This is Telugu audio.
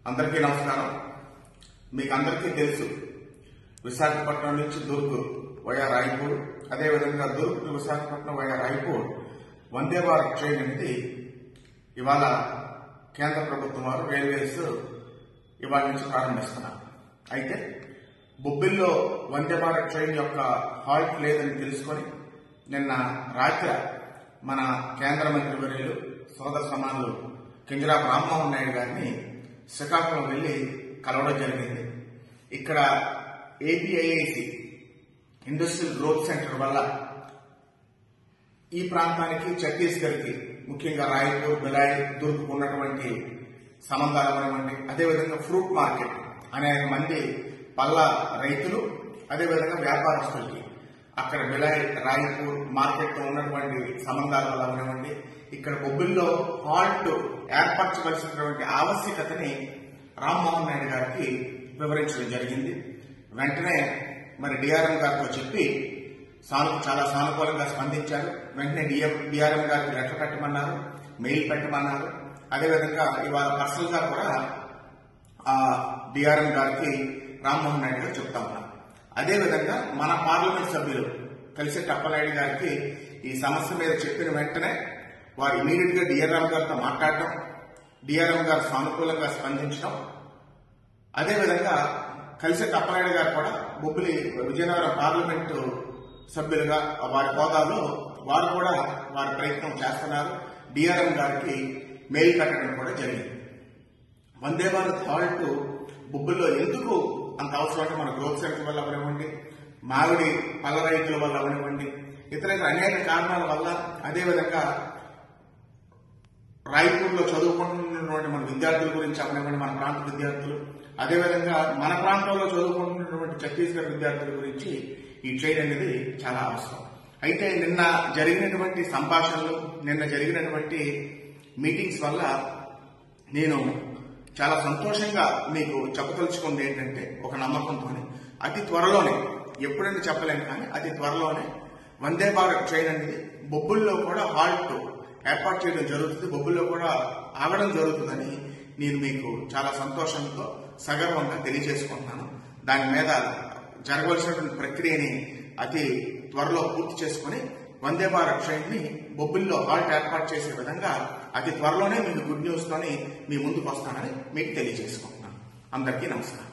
అందరికీ నమస్కారం మీకు అందరికీ తెలుసు విశాఖపట్నం నుంచి దుర్గ్ వయా రాయ్పూర్ అదేవిధంగా Durg to Visakhapatnam via Raipur Vande Bharat train అనేది ఇవాళ కేంద్ర ప్రభుత్వం వారు రైల్వేస్ ఇవాళ నుంచి ప్రారంభిస్తున్నారు అయితే బొబ్బిల్లో వందే భారత్ ట్రైన్ యొక్క హాల్ట్ లేదని తెలుసుకొని నిన్న రాత్రి మన కేంద్ర మంత్రి వర్యులు సోదర సమానులు కింజరాపు రామ్మోహన్ నాయుడు గారిని శ్రీకాకుళం వెళ్లి కలవడం జరిగింది ఇక్కడ ఏపీఐఐసి ఇండస్ట్రియల్ గ్రోత్ సెంటర్ వల్ల ఈ ప్రాంతానికి ఛత్తీస్గఢ్కి ముఖ్యంగా రాయపూర్ బిలాయ్ దుర్గ్ ఉన్నటువంటి సంబంధాలు అవనివ్వండి అదేవిధంగా ఫ్రూట్ మార్కెట్ అనేక మంది పళ్ళ రైతులు అదేవిధంగా వ్యాపారస్తులకి అక్కడ బిలాయ్ రాయపూర్ మార్కెట్ తో ఉన్నటువంటి సంబంధాల వల్ల అవనివ్వండి ఇక్కడ బొబ్బిల్లో హాల్ట్ ఏర్పరచవలసినటువంటి ఆవశ్యకతని రామ్మోహన్ నాయుడు గారికి వివరించడం జరిగింది వెంటనే మరి డిఆర్ఎం గారితో చెప్పి సాను చాలా సానుకూలంగా స్పందించారు వెంటనే డిఎం డిఆర్ఎం గారికి లెటర్ పెట్టమన్నారు మెయిల్ పెట్టమన్నారు అదేవిధంగా ఇవాళ పర్సనల్ గా కూడా ఆ డిఆర్ఎం గారికి రామ్మోహన్ నాయుడు గారు చెప్తా ఉన్నారు అదేవిధంగా మన పార్లమెంట్ సభ్యులు కలిసి టప్పనాయుడు గారికి ఈ సమస్య మీద చెప్పిన వెంటనే వారు ఇమీడియట్ గా డిఆర్ఎం గారితో మాట్లాడటం డిఆర్ఎం గారు సానుకూలంగా స్పందించడం అదేవిధంగా కలిసి టప్పనాయుడు గారు కూడా బొబ్బిలి విజయనగరం పార్లమెంటు సభ్యులుగా వారి హోదాలో వారు కూడా వారి ప్రయత్నం చేస్తున్నారు డిఆర్ఎం గారికి మెయిల్ పెట్టడం కూడా జరిగింది వందే భారత్ హాల్ట్ బొబ్బుల్లో ఎందుకు అంత అవసరం అంటే మన గ్రోత్ సెంటర్ వల్ల అవనివ్వండి మామిడి పళ్ళ రైతుల వల్ల అవనివ్వండి ఇతర అనేక కారణాల వల్ల అదేవిధంగా రాయపూర్లో చదువుకుంటున్నటువంటి మన విద్యార్థుల గురించి అవనివ్వండి మన ప్రాంత విద్యార్థులు అదేవిధంగా మన ప్రాంతంలో చదువుకుంటున్నటువంటి ఛత్తీస్గఢ్ విద్యార్థుల గురించి ఈ ట్రైన్ అనేది చాలా అవసరం అయితే నిన్న జరిగినటువంటి సంభాషణలు నిన్న జరిగినటువంటి మీటింగ్స్ వల్ల నేను చాలా సంతోషంగా మీకు చెప్పదలుచుకుంది ఏంటంటే ఒక నమ్మకంతో అతి త్వరలోనే ఎప్పుడైనా చెప్పలేను కానీ అతి త్వరలోనే వందే భారత్ ట్రైన్ అనేది బొబ్బుల్లో కూడా హాల్ట్ ఏర్పాటు చేయడం జరుగుతుంది బొబ్బుల్లో కూడా ఆగడం జరుగుతుందని నేను మీకు చాలా సంతోషంతో సగర్వంగా తెలియజేసుకుంటున్నాను దాని మీద జరగవలసినటువంటి ప్రక్రియని అతి త్వరలో పూర్తి చేసుకుని వందే భారత్ ట్రైన్ ని బొబ్బిల్లో హాల్ట్ ఏర్పాటు చేసే విధంగా అతి త్వరలోనే మీకు గుడ్ న్యూస్ తోని మీ ముందుకు వస్తానని మీకు తెలియజేసుకుంటున్నాను అందరికీ నమస్కారం